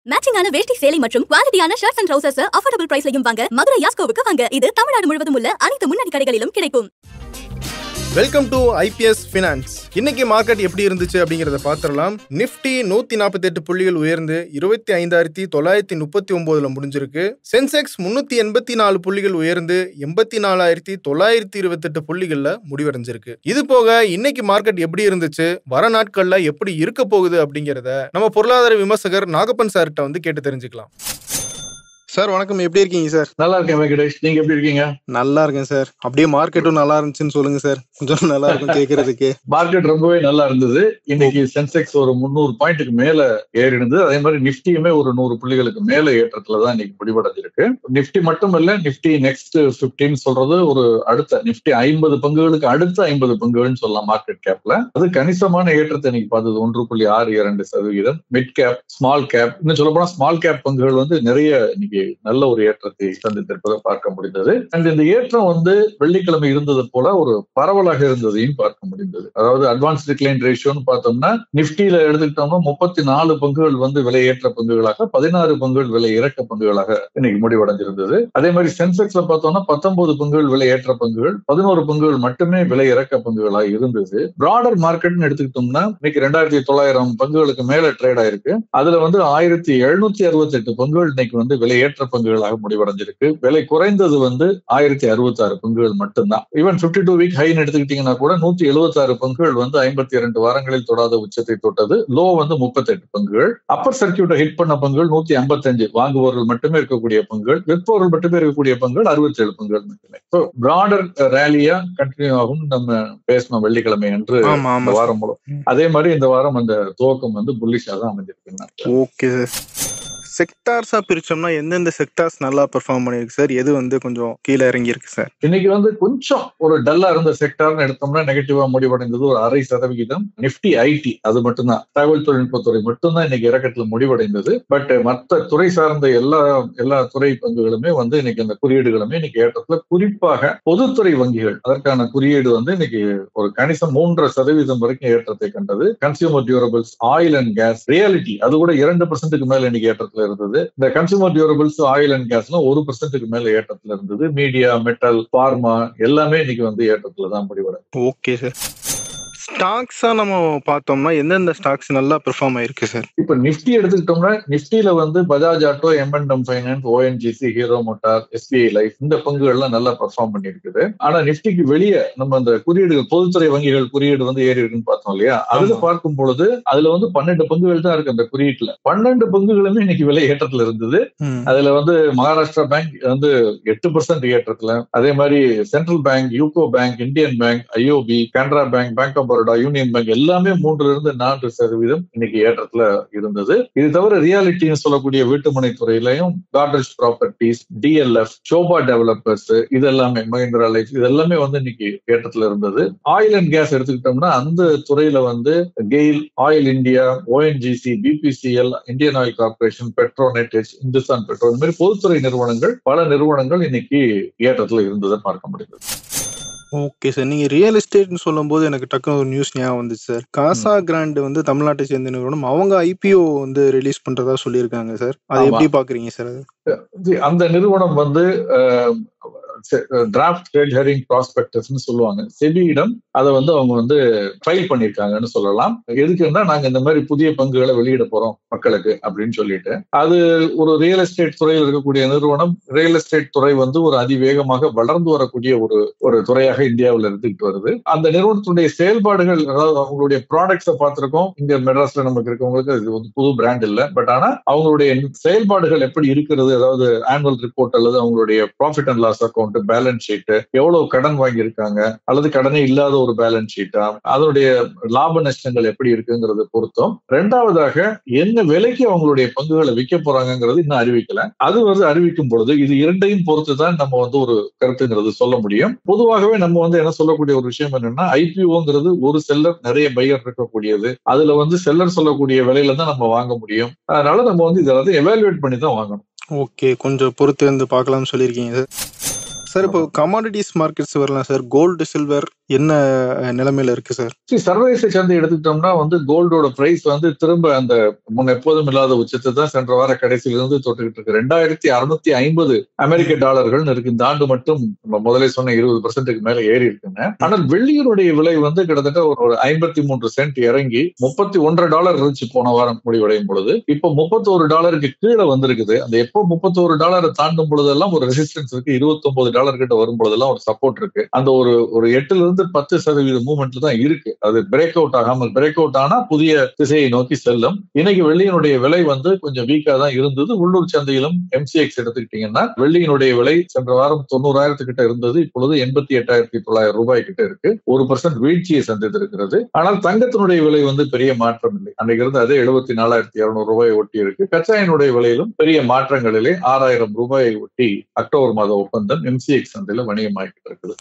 மேட்சிங்கான வேஷ்டி சேலை மற்றும் குவாலிட்டியான ஷர்ட்ஸ் அண்ட் ட்ரவுசர்ஸ் அஃபோர்டபுள் பிரைஸ்லயும் வாங்க மதுரை யாஸ்கோவுக்கு வாங்க இது தமிழ்நாடு முழுவதும் உள்ள அனைத்து முன்னணி கடைகளிலும் கிடைக்கும் வெல்கம் டு ஐபிஎஸ் ஃபினான்ஸ் இன்னைக்கு மார்க்கெட் எப்படி இருந்துச்சு அப்படிங்கறத பார்த்துடலாம் நிஃப்டி நூத்தி நாற்பத்தி எட்டு புள்ளிகள் உயர்ந்து இருபத்தி ஐந்தாயிரத்தி தொள்ளாயிரத்தி முப்பத்தி ஒன்பதுல முடிஞ்சிருக்கு சென்செக்ஸ் முன்னூத்தி எண்பத்தி நாலு புள்ளிகள் உயர்ந்து எண்பத்தி நாலாயிரத்தி தொள்ளாயிரத்தி இருபத்தெட்டு புள்ளிகள்ல முடிவடைஞ்சிருக்கு இது போக இன்னைக்கு மார்க்கெட் எப்படி இருந்துச்சு வர நாட்கள்ல எப்படி இருக்க போகுது அப்படிங்கறத நம்ம பொருளாதார விமர்சகர் நாகப்பன் சார்கிட்ட வந்து கேட்டு தெரிஞ்சுக்கலாம் சார் வணக்கம் எப்படி இருக்கீங்க சார் நல்லா இருக்கேன் வெங்கடேஷ் நீங்க எப்படி இருக்கீங்க நல்லா இருக்கேன் சார் அப்படியே மார்க்கெட்டும் நல்லா இருந்துச்சுன்னு சொல்லுங்க சார் கொஞ்சம் நல்லா இருக்கும் கேட்கறதுக்கு மார்க்கெட் ரொம்பவே நல்லா இருந்தது இன்னைக்கு சென்செக்ஸ் ஒரு முந்நூறு பாயிண்ட்டுக்கு மேல ஏறி இருந்தது அதே மாதிரி நிப்டியுமே ஒரு நூறு புள்ளிகளுக்கு மேல ஏற்றத்துல தான் இன்னைக்கு முடிவடைஞ்சிருக்கு நிப்டி மட்டும் இல்ல நிப்டி நெக்ஸ்ட் பிப்டின்னு சொல்றது ஒரு அடுத்த நிப்டி ஐம்பது பங்குகளுக்கு அடுத்த ஐம்பது பங்குகள்னு சொல்லலாம் மார்க்கெட் கேப்ல அது கணிசமான ஏற்றத்தை இன்னைக்கு பார்த்தது ஒன்று புள்ளி ஆறு இரண்டு சதவீதம் மிட் கேப் ஸ்மால் கேப் இன்னும் சொல்ல போனா ஸ்மால் கேப் பங்குகள் வந்து நிறைய இன்னைக்கு நல்ல ஒரு ஏற்றத்தை சந்தித்திருப்பதை பார்க்க முடிந்தது அண்ட் இந்த ஏற்றம் வந்து வெள்ளிக்கிழமை இருந்தது போல ஒரு பரவலாக இருந்ததையும் பார்க்க முடிந்தது அதாவது அட்வான்ஸ் டிக்ளைன் ரேஷியோன்னு பார்த்தோம்னா நிப்டியில எடுத்துக்கிட்டோம்னா முப்பத்தி நாலு பங்குகள் வந்து விலை ஏற்ற பங்குகளாக பதினாறு பங்குகள் விலை இறக்க பங்குகளாக இன்னைக்கு முடிவடைஞ்சிருந்தது அதே மாதிரி சென்செக்ஸ்ல பார்த்தோம்னா பத்தொன்பது பங்குகள் விலை ஏற்ற பங்குகள் பதினோரு பங்குகள் மட்டுமே விலை இறக்க பங்குகளாக இருந்தது பிராடர் மார்க்கெட்னு எடுத்துக்கிட்டோம்னா இன்னைக்கு ரெண்டாயிரத்தி தொள்ளாயிரம் பங்குகளுக்கு மேல ட்ரேட் ஆயிருக்கு அதுல வந்து ஆயிரத்தி எழுநூத்தி அறுபத்தி எட்டு பங்குகள் இன்னைக்கு வந்து விலை ஏற்ற பங்குகளாக முடிவடைஞ்சிருக்கு விலை குறைந்தது வந்து ஆயிரத்தி அறுபத்தி ஆறு பங்குகள் மட்டும்தான் ஈவன் பிப்டி டூ வீக் ஹைன்னு எடுத்துக்கிட்டீங்கன்னா கூட நூத்தி எழுபத்தி ஆறு பங்குகள் வந்து ஐம்பத்தி இரண்டு வாரங்களில் தொடாத உச்சத்தை தொட்டது லோ வந்து முப்பத்தி எட்டு பங்குகள் அப்பர் சர்க்கியூட்டை ஹிட் பண்ண பங்குகள் நூத்தி ஐம்பத்தஞ்சு வாங்குபவர்கள் மட்டுமே இருக்கக்கூடிய பங்குகள் விற்பவர்கள் மட்டுமே இருக்கக்கூடிய பங்குகள் அறுபத்தி ஏழு பங்குகள் மட்டுமே ஸோ பிராடர் ரேலியா கண்டினியூ ஆகும் நம்ம பேசணும் வெள்ளிக்கிழமை என்று ஆமா இந்த ஆமா வாரம் மூலம் அதே மாதிரி இந்த வாரம் அந்த துவக்கம் வந்து புல்லிஷா தான் அமைஞ்சிருக்கு ஓகே சார் செக்டார்ஸா பிரிச்சோம்னா எந்தெந்த செக்டார்ஸ் நல்லா பெர்ஃபார்ம் பண்ணிருக்கு சார் எது வந்து கொஞ்சம் கீழே இறங்கி இருக்கு சார் இன்னைக்கு வந்து கொஞ்சம் ஒரு டல்லா இருந்த செக்டார்னு எடுத்தோம்னா நெகட்டிவா முடிவடைந்தது ஒரு அரை சதவிகிதம் நிப்டி ஐடி அது மட்டும்தான் தகவல் தொழில்நுட்பத்துறை மட்டும்தான் இன்னைக்கு இறக்கத்துல முடிவடைந்தது பட் மற்ற துறை சார்ந்த எல்லா எல்லா துறை பங்குகளுமே வந்து இன்னைக்கு அந்த குறியீடுகளுமே இன்னைக்கு ஏற்றத்துல குறிப்பாக பொதுத்துறை வங்கிகள் அதற்கான குறியீடு வந்து இன்னைக்கு ஒரு கணிசம் மூன்றரை சதவீதம் வரைக்கும் ஏற்றத்தை கண்டது consumer durables oil and gas reality அது கூட இரண்டு பர்சன்ட்டுக்கு மேல இன்னைக்கு ஏற்றத்துல இருந்தது இந்த கன்சியூமர் டியூரபிள்ஸ் ஆயில் அண்ட் கேஸ்லாம் ஒரு பர்சன்ட்டுக்கு மேல ஏற்றத்துல இருந்தது மீடியா மெட்டல் பார்மா எல்லாமே இன்னைக்கு வந்து ஏற்றத்துல தான் முடிவடை ஓகே சார் ஸ்டாக்ஸா நம்ம பார்த்தோம்னா எந்தெந்த ஸ்டாக்ஸ் நல்லா பெர்ஃபார்ம் ஆயிருக்கு சார் இப்ப நிப்டி எடுத்துக்கிட்டோம்னா நிப்டில வந்து Bajaj auto MNM finance ONGC Hero motor SBI life இந்த பங்குகள்லாம் நல்லா பெர்ஃபார்ம் பண்ணிருக்குது ஆனா நிப்டிக்கு வெளியே நம்ம அந்த குறியீடுகள் பொதுத்துறை வங்கிகள் குறியீடு வந்து ஏறி இருக்குன்னு பார்த்தோம் இல்லையா அதுல ஆமா. பார்க்கும் பொழுது அதுல வந்து பன்னெண்டு பங்குகள் தான் இருக்கு அந்த குறியீட்டுல பன்னெண்டு பங்குகளுமே இன்னைக்கு விலை ஏற்றத்துல இருந்தது ம். அதுல வந்து மகாராஷ்டிரா பேங்க் வந்து எட்டு பர்சன்ட் ஏற்றத்துல அதே மாதிரி central bank UCO bank Indian bank IOB Canara bank bank of Baroda union bank எல்லாமே மூன்றுல இருந்து நான்கு சதவீதம் இன்னைக்கு ஏற்றத்துல இருந்தது இது தவிர ரியாலிட்டின்னு சொல்லக்கூடிய வீட்டுமனை துறையிலையும் Godrej properties DLF Sobha developers இது எல்லாமே மஹிந்திரா லைஃப் இது எல்லாமே வந்து இன்னைக்கு ஏற்றத்துல இருந்தது ஆயில் அண்ட் கேஸ் எடுத்துக்கிட்டோம்னா அந்த துறையில வந்து GAIL oil India ONGC BPCL Indian oil corporation Petronet Hindustan petrol இந்த மாதிரி பொதுத்துறை நிறுவனங்கள் பல நிறுவனங்கள் இன்னைக்கு ஏற்றத்துல இருந்ததை பார்க்க முடியுது ஓகே சார் நீங்க ரியல் எஸ்டேட்னு சொல்லும்போது எனக்கு டக்குனு ஒரு நியூஸ் ஞாபகம் வந்துச்சு சார் காசா கிராண்ட் வந்து தமிழ்நாட்டை சேர்ந்த நிறுவனம் அவங்க ஐபிஓ வந்து ரிலீஸ் பண்றதா சொல்லியிருக்காங்க சார் அது ஆமா. எப்படி பாக்குறீங்க சார் அது இது அந்த நிறுவனம் வந்து டிராஃப்ட் ட்ரேட் ஹெரிங் ப்ராஸ்பெக்டஸ்னு சொல்லுவாங்க செபியிடம் அதை வந்து அவங்க வந்து ஃபைல் பண்ணியிருக்காங்கன்னு சொல்லலாம் எதுக்குன்னா நாங்க இந்த மாதிரி புதிய பங்குகளை வெளியிட போறோம் மக்களுக்கு அப்படின்னு சொல்லிட்டு அது ஒரு ரியல் எஸ்டேட் துறையில் இருக்கக்கூடிய நிறுவனம் ரியல் எஸ்டேட் துறை வந்து ஒரு அதிவேகமாக வளர்ந்து வரக்கூடிய ஒரு ஒரு துறையாக இந்தியாவில் இருந்துகிட்டு வருது அந்த நிறுவனத்துடைய செயல்பாடுகள் அதாவது அவங்களுடைய ப்ராடக்ட்ஸை பார்த்திருக்கோம் இங்க மெட்ராஸ்ல நமக்கு இருக்கவங்களுக்கு இது வந்து புது பிராண்ட் இல்ல பட் ஆனா அவங்களுடைய செயல்பாடுகள் எப்படி இருக்கிறது அதாவது ஆனுவல் ரிப்போர்ட் அல்லது அவங்களுடைய profit and loss account balance sheet எவ்வளவு கடன் வாங்கியிருக்காங்க அல்லது கடனே இல்லாத ஒரு பேலன்ஸ் ஷீட்டா அதனுடைய லாப நஷ்டங்கள் எப்படி இருக்குங்கிறத பொறுத்தும் ரெண்டாவதாக என்ன விலைக்கு அவங்களுடைய பங்குகளை விற்க போறாங்கிறது இன்னும் அறிவிக்கல அது வந்து அறிவிக்கும் பொழுது இது இரண்டையும் பொறுத்து தான் நம்ம வந்து ஒரு கருத்துங்கிறது சொல்ல முடியும் பொதுவாகவே நம்ம வந்து என்ன சொல்லக்கூடிய ஒரு விஷயம் என்னன்னா ஐபிஓங்கிறது ஒரு செல்லர் நிறைய பையர் இருக்கக்கூடியது அதுல வந்து செல்லர் சொல்லக்கூடிய விலையில தான் நம்ம வாங்க முடியும் அதனால நம்ம வந்து இதை வந்து எவாலுவேட் பண்ணி தான் வாங்கணும் ஓகே கொஞ்சம் பொறுத்து இருந்து பார்க்கலாம்னு சொல்லியிருக்கீங்க சார் சார் இப்போ கமாடிட்டிஸ் மார்க்கெட்ஸ் வரலாம் சார் கோல்டு சில்வர் என்ன அஹ், நிலைமையில இருக்கு சார் சரி, சர்வதேச சந்தை எடுத்துக்கிட்டோம்னா வந்து கோல்டோட பிரைஸ் வந்து திரும்ப அந்த முன் எப்போதும் இல்லாத உச்சத்தை தான் சென்ற வார கடைசியில இருந்து தொட்டுக்கிட்டு இருக்கு ரெண்டாயிரத்தி அறுநூத்தி ஐம்பது அமெரிக்க டாலர்கள் இருக்கு இந்த ஆண்டு மட்டும் நம்ம முதலே சொன்ன இருபது பர்சன்ட்டுக்கு மேல ஏறி இருக்குங்க ஆனால் வெள்ளியினுடைய விலை வந்து கிட்டத்தட்ட ஒரு ஒரு ஐம்பத்தி மூன்று சென்ட் இறங்கி முப்பத்தி ஒன்றரை டாலர் இருந்துச்சு போன வாரம் முடிவடையும் பொழுது இப்போ முப்பத்தோரு டாலருக்கு கீழே வந்திருக்குது அந்த எப்போ முப்பத்தோரு டாலரை தாண்டும் பொழுதெல்லாம் ஒரு ரெசிஸ்டன்ஸ் இருக்கு இருபத்தி ஒன்பது டாலர் கிட்ட வரும் பொழுதெல்லாம் ஒரு சப்போர்ட் இருக்கு அந்த ஒரு ஒரு எட்டுல இருந்து பத்து சதவீத மூவ்மெண்ட்ல தான் இருக்கு அது பிரேக் அவுட் ஆகாமல் பிரேக் அவுட் ஆனா புதிய திசையை நோக்கி செல்லும் இன்னைக்கு வெள்ளியினுடைய விலை வந்து கொஞ்சம் வீக்கா தான் இருந்தது உள்ளூர் சந்தையிலும் எம்சிஎக்ஸ் எடுத்துக்கிட்டீங்கன்னா வெள்ளியினுடைய விலை சென்ற வாரம் தொண்ணூறாயிரத்து கிட்ட இருந்தது இப்பொழுது எண்பத்தி எட்டாயிரத்தி தொள்ளாயிரம் ரூபாய் கிட்ட இருக்கு ஒரு பர்சன்ட் வீழ்ச்சியை சந்தித்திருக்கிறது ஆனால் தங்கத்தினுடைய விலை வந்து பெரிய மாற்றம் இல்லை அன்றைக்கு இருந்து அதே எழுபத்தி நாலாயிரத்தி இருநூறு ரூபாய் ஒட்டி இருக்கு கச்சாயினுடைய விலையிலும் பெரிய மாற்றங்களிலே ஆறாயிரம் ரூபாயை ஒட்டி அக்டோபர் மாத ஒப்பந்தம் எம்சிஎக்ஸ் சந்தையில வணிகமாக்கிட்டு இருக்குது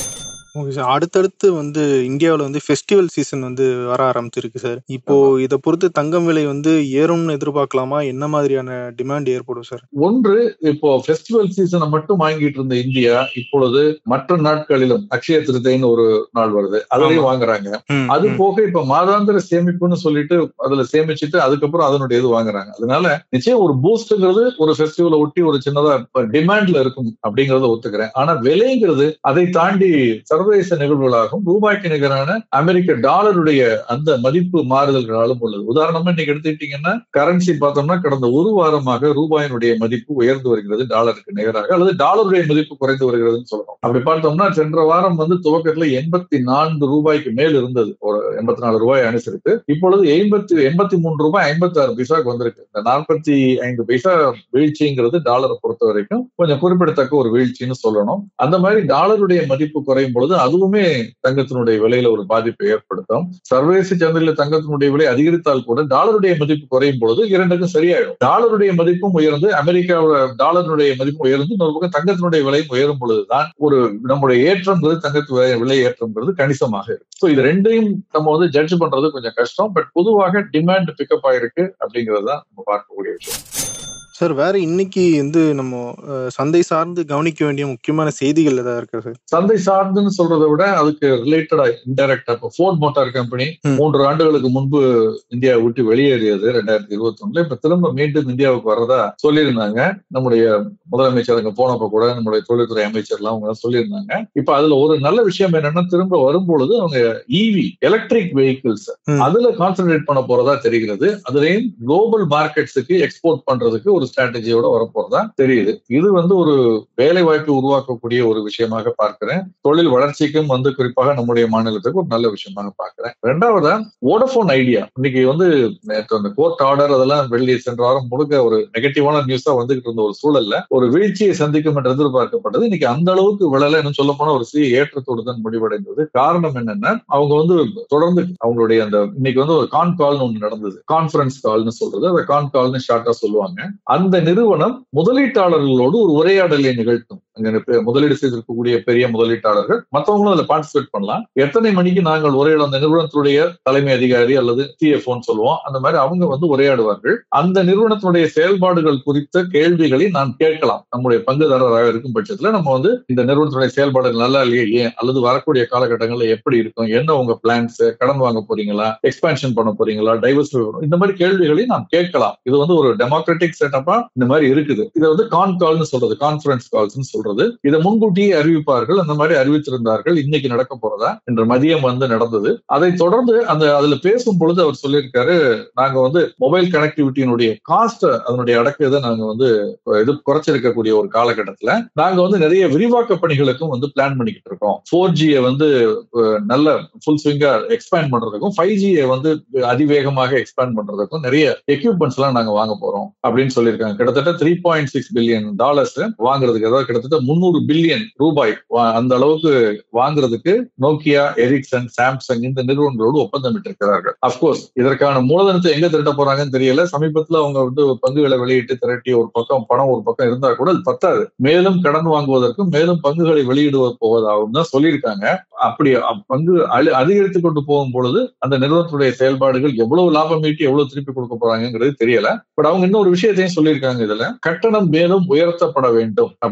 ஓகே சார் அடுத்தடுத்து வந்து இந்தியாவில் வந்து ஃபெஸ்டிவல் சீசன் வந்து வர ஆரம்பிச்சிருக்கு சார் இப்போ இதை பொறுத்து தங்கம் விலை வந்து ஏறும்னு எதிர்பார்க்கலாமா என்ன மாதிரியான டிமாண்ட் ஏற்படும் சார் ஒன்று இப்போ ஃபெஸ்டிவல் சீசனை மட்டும் வாங்கிட்டு இருந்த இந்தியா இப்பொழுது மற்ற நாட்களிலும் அக்ஷய திருத்தைன்னு ஒரு நாள் வருது அதுலயும் ஆமா. வாங்குறாங்க ம், அது ம். போக இப்ப மாதாந்திர சேமிப்புன்னு சொல்லிட்டு அதுல சேமிச்சுட்டு அதுக்கப்புறம் அதனுடைய இது வாங்குறாங்க அதனால நிச்சயம் ஒரு பூஸ்ட்ங்கிறது ஒரு ஃபெஸ்டிவலை ஒட்டி ஒரு சின்னதா டிமாண்ட்ல இருக்கும் அப்படிங்கறத ஒத்துக்கிறேன் ஆனா விலைங்கிறது அதை தாண்டி சர்வதேச நிகழ்வுகளாகும் ரூபாய்க்கு நிகரான அமெரிக்க டாலருடைய அந்த மதிப்பு மாறுதல்களாலும் உள்ளது உதாரணமா இன்னைக்கு எடுத்துக்கிட்டீங்கன்னா கரன்சி பார்த்தோம்னா கடந்த ஒரு வாரமாக ரூபாயினுடைய மதிப்பு உயர்ந்து வருகிறது டாலருக்கு நிகராக அல்லது டாலருடைய மதிப்பு குறைந்து வருகிறதுன்னு சொல்லணும் அப்படி பார்த்தோம்னா சென்ற வாரம் வந்து துவக்கத்துல எண்பத்தி நான்கு ரூபாய்க்கு மேல் இருந்தது ஒரு எண்பத்தி நாலு ரூபாய் அனுசரித்து இப்பொழுது எண்பத்தி எண்பத்தி மூன்று ரூபாய் ஐம்பத்தி ஆறு பைசாக்கு வந்திருக்கு இந்த நாற்பத்தி ஐந்து பைசா வீழ்ச்சிங்கிறது டாலரை பொறுத்த வரைக்கும் கொஞ்சம் குறிப்பிடத்தக்க ஒரு வீழ்ச்சின்னு சொல்லணும் அந்த மாதிரி டாலருடைய மதிப்பு குறையும் பொழுது அதுவுமே தங்கத்தினுடைய விலையில ஒரு பாதிப்பை ஏற்படுத்தும் சர்வதேச சந்தையில தங்கத்தினுடைய விலை அதிகரித்தால் கூட டாலருடைய மதிப்பு குறையும் பொழுது இரண்டுக்கும் சரியாயிடும் டாலருடைய மதிப்பும் உயர்ந்து அமெரிக்காவோட டாலருடைய மதிப்பும் உயர்ந்து இன்னொரு பக்கம் தங்கத்தினுடைய விலையும் உயரும் பொழுதுதான் ஒரு நம்முடைய ஏற்றம்ங்கிறது தங்கத்து விலை- விலை ஏற்றம்ங்கிறது கணிசமாக இருக்கு ஸோ இது ரெண்டையும் நம்ம வந்து ஜட்ஜ் பண்றது கொஞ்சம் கஷ்டம் பட் பொதுவாக டிமாண்ட் பிக்கப் ஆயிருக்கு அப்படிங்கிறது தான் நம்ம பார்க்கக்கூடிய விஷயம் சார் வேற இன்னைக்கு வந்து நம்ம அஹ், சந்தை சார்ந்து கவனிக்க வேண்டிய முக்கியமான செய்திகள் ஏதாவது இருக்கா சார் சந்தை சார்ந்துன்னு சொல்றதை விட அதுக்கு ரிலேட்டடா இன்டெரக்டா இப்போ ஃபோர்ட் மோட்டார் கம்பெனி ம். மூன்று ஆண்டுகளுக்கு முன்பு இந்தியாவை விட்டு வெளியேறியது ரெண்டாயிரத்தி இருபத்தி ஒண்ணுல இப்ப திரும்ப மீண்டும் இந்தியாவுக்கு வர்றதா சொல்லியிருந்தாங்க நம்முடைய முதலமைச்சர் அங்க போனப்ப கூட நம்முடைய தொழில்துறை அமைச்சர்லாம் அவங்க சொல்லியிருந்தாங்க இப்ப அதுல ஒரு நல்ல விஷயம் என்னன்னா திரும்ப வரும்பொழுது அவங்க இவி எலக்ட்ரிக் வெஹிக்கிள்ஸ் ம். அதுல கான்சென்ட்ரேட் பண்ண போறதா தெரிகிறது அதுலயும் குளோபல் மார்க்கெட்ஸுக்கு எக்ஸ்போர்ட் பண்றதுக்கு ஒரு ஸ்ட்ராட்டஜியோட வரப்போறதா தெரியுது இது வந்து ஒரு வேலை வாய்ப்பு உருவாக்கக்கூடிய ஒரு விஷயமாக பார்க்கிறேன் தொழில் வளர்ச்சிக்கும் வந்து குறிப்பாக நம்முடைய மாநிலத்துக்கு ஒரு நல்ல விஷயமாக பார்க்கிறேன் ரெண்டாவதா வோடபோன் ஐடியா இன்னைக்கு வந்து நேற்று அந்த கோர்ட் ஆர்டர் அதெல்லாம் வெளியே சென்ற வாரம் முழுக்க ஒரு நெகட்டிவான நியூஸா வந்துகிட்டு இருந்த ஒரு சூழல்ல ஒரு வீழ்ச்சியை சந்திக்கும் என்று எதிர்பார்க்கப்பட்டது இன்னைக்கு அந்த அளவுக்கு விழல இன்னும் சொல்ல போனா ஒரு சிறிய ஏற்றத்தோடு தான் முடிவடைந்தது காரணம் என்னன்னா அவங்க வந்து தொடர்ந்து அவங்களுடைய அந்த இன்னைக்கு வந்து ஒரு கான் கால்னு ஒண்ணு நடந்தது கான்ஃபரன்ஸ் கால்னு சொல்றது அந்த கான் கால்னு ஷார்ட்டா சொல்லுவாங்க அந்த நிறுவனம் முதலீட்டாளர்களோடு ஒரு உரையாடலை நிகழ்த்தும் அங்க பெ- முதலீடு செய்திருக்கக்கூடிய பெரிய முதலீட்டாளர்கள் மற்றவங்களும் அதுல பார்ட்டிசிபேட் பண்ணலாம் எத்தனை மணிக்கு நாங்கள் உரையாட அந்த நிறுவனத்துடைய தலைமை அதிகாரி அல்லது சிஎஃப்ஓன்னு சொல்லுவோம் அந்த மாதிரி அவங்க வந்து உரையாடுவார்கள் அந்த நிறுவனத்தினுடைய செயல்பாடுகள் குறித்த கேள்விகளை நாம் கேட்கலாம் நம்முடைய பங்குதாரராக இருக்கும் பட்சத்துல நம்ம வந்து இந்த நிறுவனத்துடைய செயல்பாடுகள் நல்லா இல்லையே ஏன் அல்லது வரக்கூடிய காலகட்டங்கள்ல எப்படி இருக்கும் என்ன உங்க பிளான்ஸ் கடன் வாங்க போறீங்களா எக்ஸ்பான்ஷன் பண்ண போறீங்களா டைவர்ஸ் இந்த மாதிரி கேள்விகளை நாம் கேட்கலாம் இது வந்து ஒரு டெமோக்ராட்டிக் செட்டப்பா இந்த மாதிரி இருக்குது இதை வந்து கான் கால்னு சொல்றது கான்ஃபரன்ஸ் கால்ஸ் சொல்றது இதை முன்கூட்டியே அறிவிப்பார்கள் அந்த மாதிரி அறிவித்திருந்தார்கள் இன்னைக்கு நடக்க போறதா இன்று மதியம் வந்து நடந்தது அதை தொடர்ந்து அந்த அதுல பேசும் பொழுது அவர் சொல்லியிருக்காரு நாங்க வந்து மொபைல் கனெக்டிவிட்டியினுடைய காஸ்ட் அதனுடைய அடக்கத்தை நாங்க வந்து இது குறைச்சிருக்கக்கூடிய ஒரு காலகட்டத்துல நாங்க வந்து நிறைய விரிவாக்க பணிகளுக்கும் வந்து பிளான் பண்ணிக்கிட்டு இருக்கோம் ஃபோர் ஜியை வந்து அஹ், நல்ல ஃபுல் ஸ்விங்கா எக்ஸ்பேண்ட் பண்றதுக்கும் ஃபைவ் ஜியை வந்து அதிவேகமாக எக்ஸ்பேண்ட் பண்றதுக்கும் நிறைய எக்யூப்மெண்ட்ஸ் எல்லாம் நாங்க வாங்க போறோம் அப்படின்னு சொல்லியிருக்காங்க கிட்டத்தட்ட three point six billion dollars வாங்குறதுக்கு அதாவது கிட்டத்தட்ட முந்நூறு பில்லியன் ரூபாய் வா- அந்த அளவுக்கு வாங்குறதுக்கு நோக்கியா எரிக்சன் சாம்சங் இந்த நிறுவனங்களோடு ஒப்பந்தம் இருக்கிறார்கள் அப்கோர்ஸ் இதற்கான மூலதனத்தை எங்க திரட்ட போறாங்கன்னு தெரியல சமீபத்துல அவங்க வந்து பங்குகளை வெளியிட்டு திரட்டி ஒரு பக்கம் பணம் ஒரு பக்கம் இருந்தா கூட அது பத்தாது மேலும் கடன் வாங்குவதற்கும் மேலும் பங்குகளை வெளியிடுவ போவதாகவும் தான் சொல்லியிருக்காங்க அப்படி அப்- பங்கு அழி- அதிகரித்து கொண்டு போகும் பொழுது அந்த நிறுவனத்துடைய செயல்பாடுகள் எவ்வளவு லாபம் ஈட்டி எவ்வளவு திருப்பி கொடுக்க போறாங்கிறது தெரியல பட் அவங்க இன்னொரு விஷயத்தையும் சொல்லியிருக்காங்க இதுல கட்டணம் மேலும் உயர்த்தப்பட வேண்டும் அப்படின்னு சொல்லியிருக்காங்க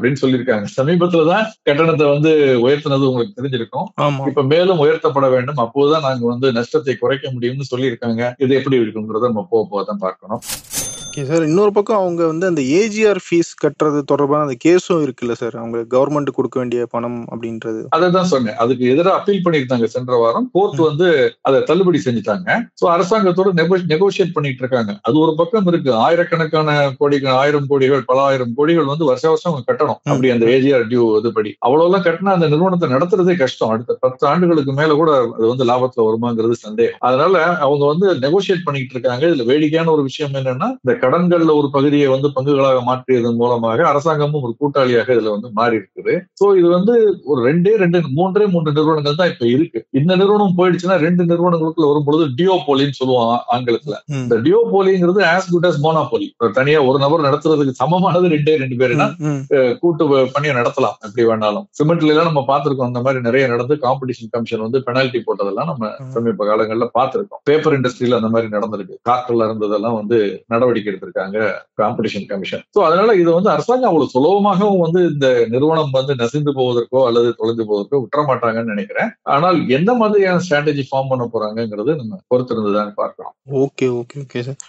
சொல்லியிருக்காங்க சமீபத்துல தான் கட்டணத்தை வந்து உயர்த்தினது உங்களுக்கு தெரிஞ்சிருக்கும் ஆமா இப்ப மேலும் உயர்த்தப்பட வேண்டும் அப்போதுதான் நாங்க வந்து நஷ்டத்தை குறைக்க முடியும்னு சொல்லியிருக்காங்க இது எப்படி இருக்குங்கிறத நம்ம போக போக தான் பார்க்கணும் ஓகே சார் இன்னொரு பக்கம் அவங்க வந்து அந்த ஏஜிஆர் ஃபீஸ் கட்டுறது தொடர்பான அந்த கேஸும் இருக்குல்ல சார் அவங்க கவர்மெண்ட் கொடுக்க வேண்டிய பணம் அப்படின்றது அதை தான் சொன்னேன் அதுக்கு எதிராக அப்பீல் பண்ணியிருந்தாங்க சென்ற வாரம் கோர்ட் ம். வந்து அதை தள்ளுபடி செஞ்சுட்டாங்க சோ அரசாங்கத்தோட நெகோசியேட் பண்ணிட்டு இருக்காங்க அது ஒரு பக்கம் இருக்கு ஆயிரக்கணக்கான கோடிகள் ஆயிரம் கோடிகள் பல ஆயிரம் கோடிகள் வந்து வருஷ வருஷம் அவங்க கட்டணும் ம். அப்படி அந்த ஏஜிஆர் டியூ இதுபடி அவ்வளவு எல்லாம் கட்டினா அந்த நிறுவனத்தை நடத்துறதே கஷ்டம் அடுத்த பத்து ஆண்டுகளுக்கு மேல கூட அது வந்து லாபத்துல வருமாங்கிறது சந்தேகம் அதனால அவங்க வந்து நெகோசியேட் பண்ணிட்டு இருக்காங்க இதுல வேடிக்கையான ஒரு விஷயம் என்னன்னா இந்த கடன்கள்ல ஒரு பகுதியை வந்து பங்குகளாக மாற்றியதன் மூலமாக அரசாங்கமும் ஒரு கூட்டாளியாக இதுல வந்து மாறி இருக்குது சோ இது வந்து ஒரு ரெண்டே ரெண்டு மூன்றே மூன்று நிறுவனங்கள் தான் இப்ப இருக்கு இந்த நிறுவனம் போயிடுச்சுன்னா ரெண்டு நிறுவனங்களுக்குள்ள வரும்பொழுது டியோபோலின்னு சொல்லுவாங்க ஆங்கிலத்துல ம். இந்த டியோபோலிங்கிறது ஆஸ் குட் as மோனோபோலி தனியா ஒரு நபர் நடத்துறதுக்கு சமமானது ரெண்டே ரெண்டு பேருனா ம், ம். அஹ், கூட்டு வ- பண்ணியை நடத்தலாம் எப்படி வேணாலும் சிமெண்ட்ல எல்லாம் நம்ம பார்த்திருக்கோம் அந்த மாதிரி நிறைய நடந்து காம்படிஷன் கமிஷன் வந்து பெனால்டி போட்டதெல்லாம் நம்ம ம். சமீப காலங்கள்ல பார்த்திருக்கோம் பேப்பர் இண்டஸ்ட்ரியில அந்த மாதிரி நடந்திருக்கு காற்றுல இருந்ததெல்லாம் வந்து நடவடிக்கை எடுத்திருக்காங்க காம்படிஷன் கமிஷன் சோ அதனால இது வந்து அரசாங்கம் அவ்வளவு சுலபமாகவும் வந்து இந்த நிறுவனம் வந்து நசிந்து போவதற்கோ அல்லது தொலைந்து போவதற்கோ விட்டுற மாட்டாங்கன்னு நினைக்கிறேன் ஆனால் எந்த மாதிரியான ஸ்ட்ராட்டஜி ஃபார்ம் பண்ண போறாங்கிறது நம்ம பொறுத்திருந்துதான் பார்க்கலாம் okay okay okay sir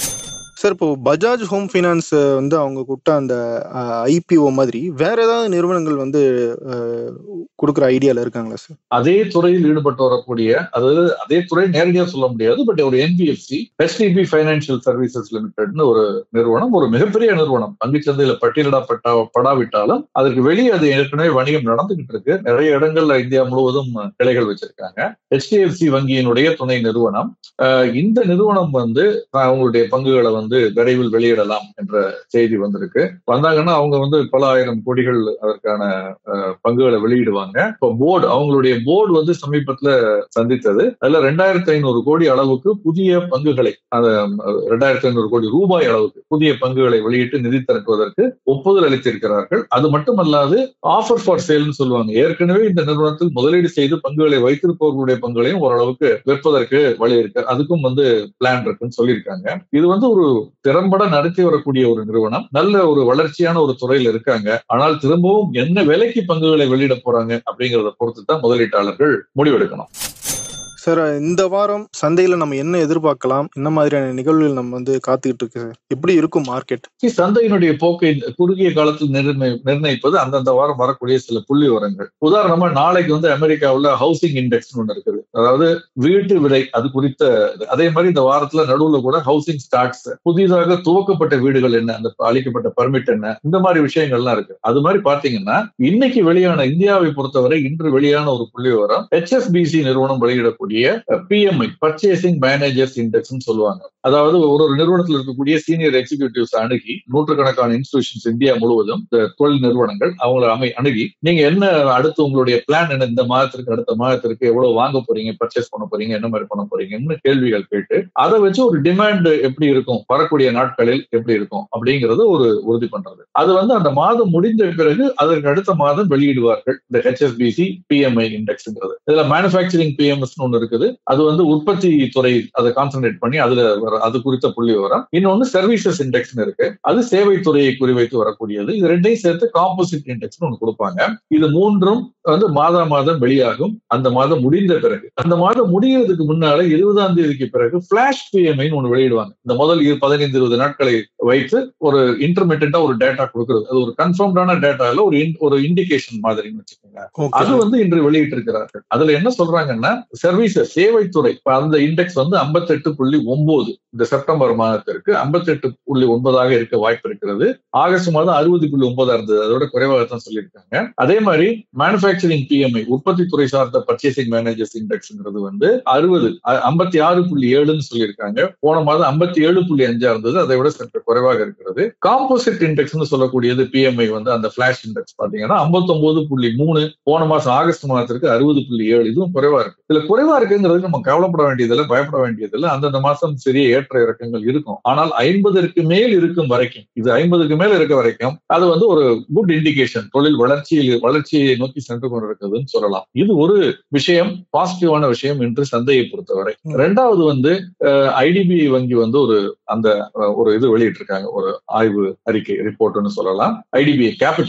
sir இப்போ பஜாஜ் ஹோம் ஃபைனான்ஸ் வந்து அவங்க கூட்ட அந்த ஐபிஓ மாதிரி வேற ஏதாவது நிறுவனங்கள் வந்து அஹ், கொடுக்குற ஐடியால இருக்காங்களா சார் அதே துறையில் ஈடுபட்டு வரக்கூடிய அதாவது அதே துறை நேரடியா சொல்ல முடியாது பட் ஒரு என்பிஎஃப்சி ஹெச்டிபி ஃபைனான்சியல் சர்வீசஸ் லிமிடெட்னு ஒரு நிறுவனம் ஒரு மிகப்பெரிய நிறுவனம் பங்குச்சந்தையில பட்டியலிடப்பட்ட படாவிட்டாலும் அதற்கு வெளியே அது ஏற்கனவே வணிகம் நடந்துகிட்டு இருக்கு நிறைய இடங்கள்ல இந்தியா முழுவதும் கிளைகள் வச்சிருக்காங்க ஹெச்டிஎஃப்சி வங்கியினுடைய துணை நிறுவனம் அஹ் இந்த நிறுவனம் வந்து அஹ், அவங்களுடைய பங்குகளை வந்து விரைவில் வெளியிடலாம் என்ற செய்தி வந்திருக்கு வந்தாங்கன்னா அவங்க வந்து பல ஆயிரம் கோடிகள் அதற்கான அஹ், பங்குகளை வெளியிடுவாங்க இப்போ போர்டு அவங்களுடைய போர்டு வந்து சமீபத்துல சந்தித்தது அதுல ரெண்டாயிரத்தி ஐநூறு கோடி அளவுக்கு புதிய பங்குகளை அந்த ரெண்டாயிரத்தி ஐநூறு கோடி ரூபாய் அளவுக்கு புதிய பங்குகளை வெளியிட்டு நிதி திரட்டுவதற்கு ஒப்புதல் அளித்திருக்கிறார்கள் அது மட்டுமல்லாது ஆஃபர் ஃபார் சேல்னு சொல்லுவாங்க ஏற்கனவே இந்த நிறுவனத்தில் முதலீடு செய்து பங்குகளை வைத்திருப்பவர்களுடைய பங்குகளையும் ஓரளவுக்கு விற்பதற்கு வழி இருக்கு அதுக்கும் வந்து பிளான் இருக்குன்னு சொல்லியிருக்காங்க இது வந்து ஒரு திறம்பட நடத்தி வரக்கூடிய ஒரு நிறுவனம் நல்ல ஒரு வளர்ச்சியான ஒரு துறையில இருக்காங்க ஆனால் திரும்பவும் என்ன விலைக்கு பங்குகளை வெளியிட போறாங்க அப்படிங்கறத பொறுத்து தான் முதலீட்டாளர்கள் முடிவெடுக்கணும் சார் இந்த வாரம் சந்தையில நம்ம என்ன எதிர்பார்க்கலாம் என்ன மாதிரியான நிகழ்வுகள் நம்ம வந்து காத்துக்கிட்டு இருக்கு சார் எப்படி இருக்கும் மார்க்கெட் See, சந்தையினுடைய போக்கை குறுகிய காலத்தில் நிர்ணய- நிர்ணயிப்பது அந்தந்த வாரம் வரக்கூடிய சில புள்ளி விவரங்கள் உதாரணமா நாளைக்கு வந்து அமெரிக்காவுல ஹவுசிங் இண்டெக்ஸ் ஒன்று இருக்குது அதாவது வீட்டு விலை அது குறித்த இது. அதே மாதிரி இந்த வாரத்துல நடுவுல கூட ஹவுசிங் ஸ்டார்ட்ஸ் புதிதாக துவக்கப்பட்ட வீடுகள் என்ன அந்த அளிக்கப்பட்ட பர்மிட் என்ன இந்த மாதிரி விஷயங்கள்லாம் இருக்கு அது மாதிரி பாத்தீங்கன்னா இன்னைக்கு வெளியான இந்தியாவை பொறுத்தவரை இன்று வெளியான ஒரு புள்ளி விவரம் HSBC நிறுவனம் வெளியிடக்கூடிய பிஎம்ஐ பர்ச்சேசிங் மேனேஜர்ஸ் இண்டெக்ஸ் சொல்லுவாங்க அதாவது ஒரு ஒரு நிறுவனத்தில் இருக்கக்கூடிய சீனியர் எக்ஸிகியூட்டிவ்ஸ் அணுகி நூற்றுக்கணக்கான இன்ஸ்டிடியூஷன்ஸ் இந்தியா முழுவதும் இந்த தொழில் நிறுவனங்கள் அவங்கள அமை அணுகி நீங்க என்ன அடுத்து உங்களுடைய பிளான் என்ன இந்த மாதத்திற்கு அடுத்த மாதத்திற்கு எவ்வளவு வாங்க போறீங்க பர்ச்சேஸ் பண்ண போறீங்க என்ன மாதிரி பண்ண போறீங்கன்னு கேள்விகள் கேட்டு அதை வச்சு ஒரு டிமாண்ட் எப்படி இருக்கும் வரக்கூடிய நாட்களில் எப்படி இருக்கும் அப்படிங்கறது ஒரு உறுதி பண்றது அது வந்து அந்த மாதம் முடிந்த பிறகு அதற்கு அடுத்த மாதம் வெளியிடுவார்கள் இந்த ஹெச்எஸ்பிசி பிஎம்ஐ இண்டெக்ஸ்ங்கிறது இதுல மேனுஃபேக்சரிங் பிஎம்எஸ் ஒன்று இருக்குது அது வந்து உற்பத்தி துறை அதை கான்சென்ட்ரேட் பண்ணி அதுல வர அது குறித்த புள்ளி விவரம் இன்னொன்னு சர்வீசஸ் இண்டெக்ஸ் இருக்கு அது சேவை துறையை குறிவைத்து வரக்கூடியது இது ரெண்டையும் சேர்த்து காம்போசிட் இண்டெக்ஸ் ஒன்று கொடுப்பாங்க இது மூன்றும் வந்து மாதா மாதம் வெளியாகும் அந்த மாதம் முடிந்த பிறகு அந்த மாதம் முடிகிறதுக்கு முன்னால இருபதாம் தேதிக்கு பிறகு பிளாஷ் பிஎம்ஐ ஒன்று வெளியிடுவாங்க இந்த முதல் இரு- பதினைந்து இருபது நாட்களை வைத்து ஒரு இன்டர்மீடியண்டா ஒரு டேட்டா கொடுக்கிறது அது ஒரு கன்ஃபார்ம்டான டேட்டா இல்ல ஒரு in- ஒரு இண்டிகேஷன் மாதிரின்னு வச்சுக்கோங்க அது வந்து இன்று வெளியிட்டிருக்கிறார்கள் அதுல என்ன சொல்றாங்கன்னா சர்வீசஸ் சேவைத்துறை இப்ப அந்த இண்டெக்ஸ் வந்து 58.9 புள்ளி ஒன்பது இந்த செப்டம்பர் மாதத்திற்கு 58.9 புள்ளி ஒன்பதாக இருக்க வாய்ப்பு இருக்கிறது ஆகஸ்ட் மாதம் அறுபது புள்ளி ஒன்பதா இருந்தது அதோட குறைவாக தான் சொல்லியிருக்காங்க அதே மாதிரி மேனுஃபேக்சரிங் பிஎம்ஐ உற்பத்தி துறை சார்ந்த பர்ச்சேசிங் மேனேஜர்ஸ் இண்டெக்ஸ்ங்கிறது வந்து அறுபது ஐம்பத்தி ஆறு புள்ளி ஏழுன்னு சொல்லியிருக்காங்க போன மாதம் ஐம்பத்தி ஏழு புள்ளி அஞ்சா இருந்தது அதை விட சற்று குறைவாக இருக்கிறது காம்போசிட் இண்டெக்ஸ்னு சொல்லக்கூடியது பிஎம்ஐ வந்து அந்த பிளாஷ் இண்டெக்ஸ் பாத்தீங்கன்னா 59.3 புள்ளி மூணு போன மாசம் ஆகஸ்ட் மாதத்திற்கு அறுபது புள்ளி ஏழு இதுவும் குறைவா இருக்கு இதுல குறைவா இருக்குங்கிறது நம்ம கவலைப்பட வேண்டியதில்லை பயப்பட வேண்டியதில்லை அந்தந்த மாசம் சிறிய ஏற்ற இறக்கங்கள் இருக்கும் ஆனால் ஐம்பதற்கு மேல் இருக்கும் வரைக்கும் இது ஐம்பதுக்கு மேல் இருக்க வரைக்கும் அது வந்து ஒரு குட் இண்டிகேஷன் தொழில் வளர்ச்சியில் வளர்ச்சியை நோக்கி சென்று கொண்டிருக்குதுன்னு சொல்லலாம் இது ஒரு விஷயம் பாசிட்டிவான விஷயம் என்று சந்தையை பொறுத்தவரை ம். ரெண்டாவது வந்து ஐடிபி வங்கி வந்து ஒரு அந்த அஹ், ஒரு இது வெளியிட்டிருக்காங்க ஒரு ஆய்வு அறிக்கை ரிப்போர்ட்னு சொல்லலாம் ஐடிபிஐ கேபிட்டல்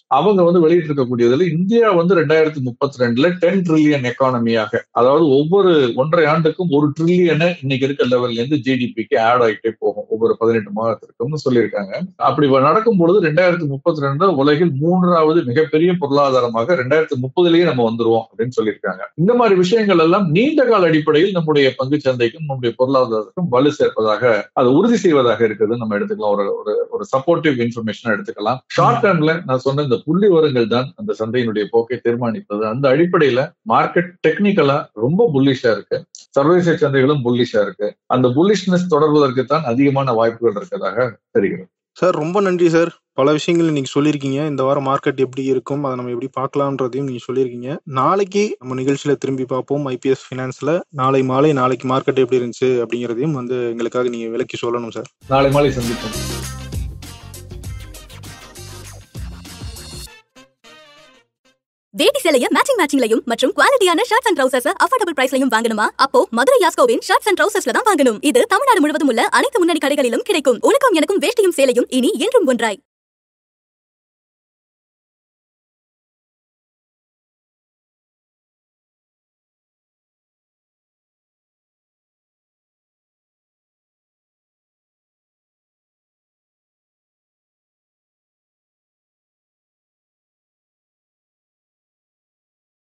அவங்க வந்து வெளியிட்டு இருக்கக்கூடியதுல இந்தியா வந்து ரெண்டாயிரத்தி முப்பத்தி ரெண்டுல டென் ட்ரில்லியன் எக்கானமியாக அதாவது ஒவ்வொரு ஒன்றரை ஆண்டுக்கும் ஒரு ட்ரில்லியனை இன்னைக்கு இருக்க லெவல்ல இருந்து ஜிடிபிக்கு ஆட் ஆகிட்டே போகும் ஒவ்வொரு பதினெட்டு மாதத்திற்கும்னு சொல்லியிருக்காங்க அப்படி நடக்கும் பொழுது ரெண்டாயிரத்தி முப்பத்தி ரெண்டு உலகில் மூன்றாவது மிகப்பெரிய பொருளாதாரமாக ரெண்டாயிரத்தி முப்பதுலயே நம்ம வந்துருவோம் அப்படின்னு சொல்லியிருக்காங்க இந்த மாதிரி விஷயங்கள் எல்லாம் நீண்ட கால அடிப்படையில் நம்முடைய பங்கு சந்தைக்கும் நம்முடைய பொருளாதாரத்துக்கும் வலு சேர்ப்பதாக அதை உறுதி செய்வதாக இருக்குது நம்ம எடுத்துக்கலாம் ஒரு ஒரு ஒரு சப்போர்ட்டிவ் இன்ஃபர்மேஷன் எடுத்துக்கலாம் ஷார்ட் டேர்ம்ல நான் சொன்ன இந்த புள்ளி விவரங்கள் தான் அந்த சந்தையினுடைய போக்கை தீர்மானித்தது அந்த அடிப்படையில மார்க்கெட் டெக்னிக்கலா ரொம்ப புல்லிஷா இருக்கு சர்வதேச சந்தைகளும் புல்லிஷா இருக்கு அந்த புல்லிஷ்னஸ் தொடர்வதற்கு தான் அதிகமான வாய்ப்புகள் இருக்கிறதாக தெரிகிறது சார் ரொம்ப நன்றி சார் பல விஷயங்கள் நீங்க சொல்லியிருக்கீங்க இந்த வாரம் மார்க்கெட் எப்படி இருக்கும் அதை நம்ம எப்படி பார்க்கலாம்ன்றதையும் நீங்க சொல்லியிருக்கீங்க நாளைக்கு நம்ம நிகழ்ச்சியில திரும்பி பார்ப்போம் ஐபிஎஸ் ஃபினான்ஸ்ல நாளை மாலை நாளைக்கு மார்க்கெட் எப்படி இருந்துச்சு அப்படிங்கிறதையும் வந்து எங்களுக்காக நீங்க விளக்கி சொல்லணும் சார் நாளை மாலை சந்திப்போம் வேட்டி சேலைய மேட்சிங் மேட்சிங்லயும் மற்றும் குவாலிட்டியான ஷர்ட்ஸ் அண்ட் ட்ரவுசர்ஸ் அஃபோர்டபுள் பிரைஸ்லயும் வாங்கணுமா அப்போ மதுரை யாஸ்கோவின் ஷர்ட்ஸ் அண்ட் ட்ரவுசர்ஸ்ல தான் வாங்கணும் இது தமிழ்நாடு முழுவதும் உள்ள அனைத்து முன்னணி கடைகளிலும் கிடைக்கும் உனக்கும் எனக்கும் வேஷ்டியும் சேலையும் இனி என்றும் ஒன்றாய்